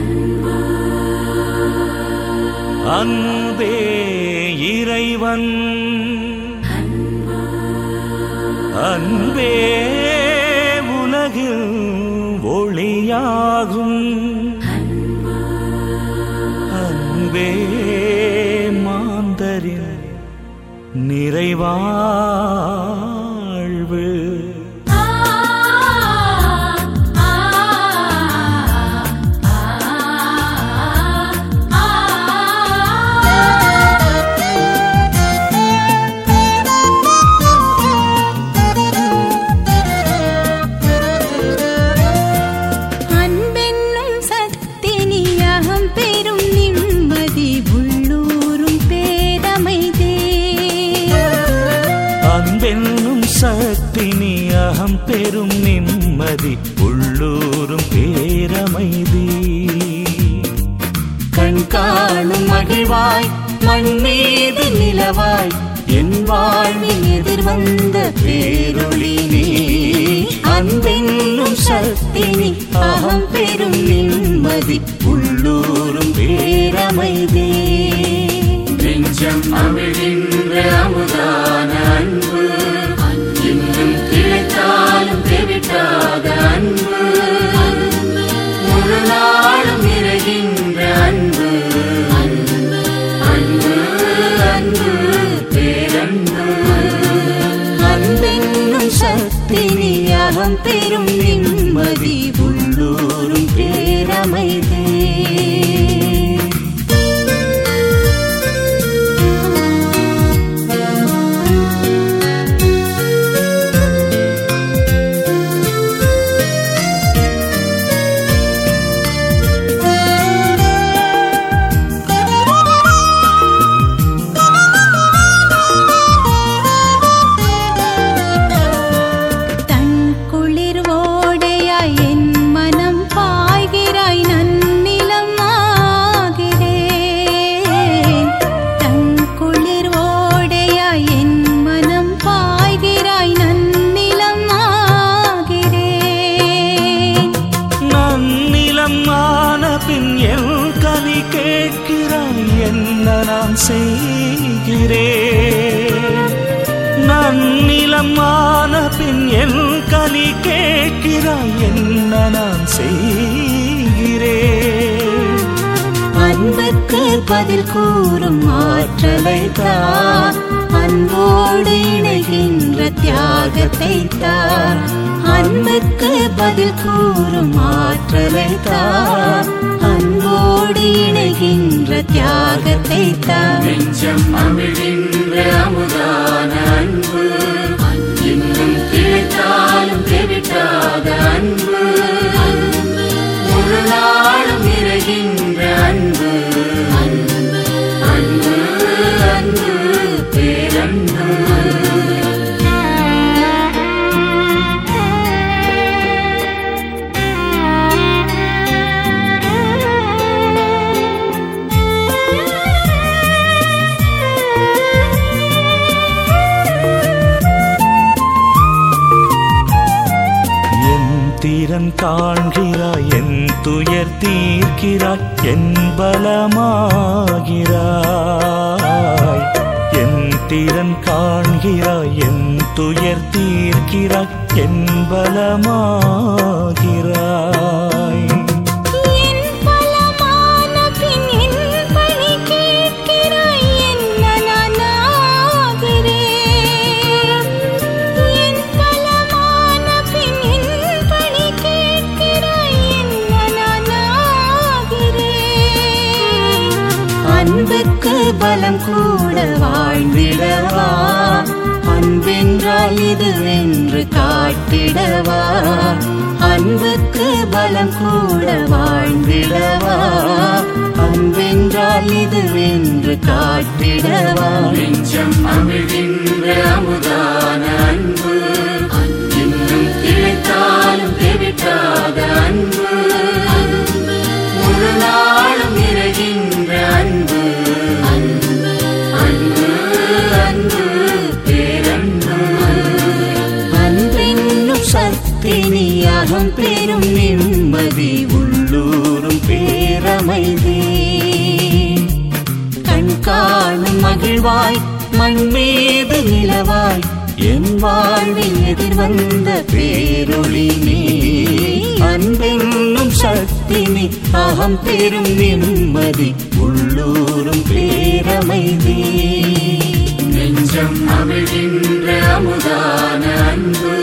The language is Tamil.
அன்பே இறைவன் அன்பே உலகில் ஒளியாகும் அன்பே மாந்தரின் நிறைவாழ்வு அன்பென்னும் சத்தினியகம் பெரும் நிம்மதி உள்ளூரும் பேரமைதே அன்பென்னும் சக்தினி அகம் பெரும் நிம்மதி உள்ளூரும் பேரமைதி கண் காணும் மகிழ்வாய் மண் மீது நிலவாய் என் வாழ்வில் எதிர்வந்த பேரொளி நீ அன்பென்னும் சக்தினி அகம் பெரும் நிம்மதி உள்ளூரும் பேரமைதே நெஞ்சம் அமிழ்கின்ற அமுதான அன்பு இன்னும் கிடைத்தாலும் தெவிட்டாத அன்பு முழு நாளும் நிறைகின்ற அன்பு அன்பு அன்பு பேரன்பு அன்பென்னும் சத்தினியகம் பெரும் நிம்மதி உள்ளூரும் பேரமைதே தன் குளிர் ஓடையாய் என் மனம் பாய்கிறாய் நன்னிலம் ஆகிறேன் தன் குளிர் ஓடையாய் என் மனம் பாய்கிறாய் நன்னிலம் ஆகிறேன் நன்னிலம் ஆன பின் என் கனி கேட்கிறாய் என்ன நான் செய்கிறேன் நன்னிலம் ஆன பின் என் கனி கேட்கிறாய் என்ன நான் செய்கிறேன் அன்புக்கு பதில் கூறும் ஆற்றலை தார் அன்போடு இணைகின்ற தியாகத்தை தார் அன்புக்கு பதில் கூறும் ஆற்றலை தார் அன்போடு இணைகின்ற தியாகத்தை தார் நெஞ்சம் அமிழ்கின்ற அமுதான அன்பு இன்னும் கிடைத்தாலும் தெவிட்டாத அன்பு முழு நாளும் நிறைகின்ற அன்பு அன்பு அன்பு பேரன்பு என் திறன் காண்கிறாய் என் துயர் தீர்க்கிறாய் என் பலமாகிறாய் என் திறன் காண்கிறாய் என் துயர் தீர்க்கிறாய் என் பலமாகிறாய் என் பலமான பின் என் பணி கேட்கிறாய் என்ன நான் ஆகிறேன் என் பலமான பின் என் பணி கேட்கிறாய் என்ன நான் ஆகிறேன் அன்புக்கு பலம் கூட வாழ்ந்திடவா அன்பென்றால் இதுவென்று காட்டிடவா அன்புக்கு பலம் கூட வாழ்ந்திடவா அன்பென்றால் இதுவென்று காட்டிடவா நெஞ்சம் அமிழ்கின்ற அமுதான அன்பு இன்னும் கிடைத்தாலும் தெவிட்டாத அன்பு முழு நாளும் நிறைகின்ற அன்பு அன்பு அன்பு பேரன்பு அன்பென்னும் சத்தினியாகம் பெரும் நிம்மதி உள்ளூரும் பேர மகிழ்வாய் மண் மீது நிலவாய் என் வாழ்வில் எதிர்வந்த பேரொளி நீ அன்பென்னும் சக்தி நீ அகம் பெரும் நிம்மதி உள்ளூரும் பேரமைதி நெஞ்சம் அமிழ்கின்ற அமுதான அன்பு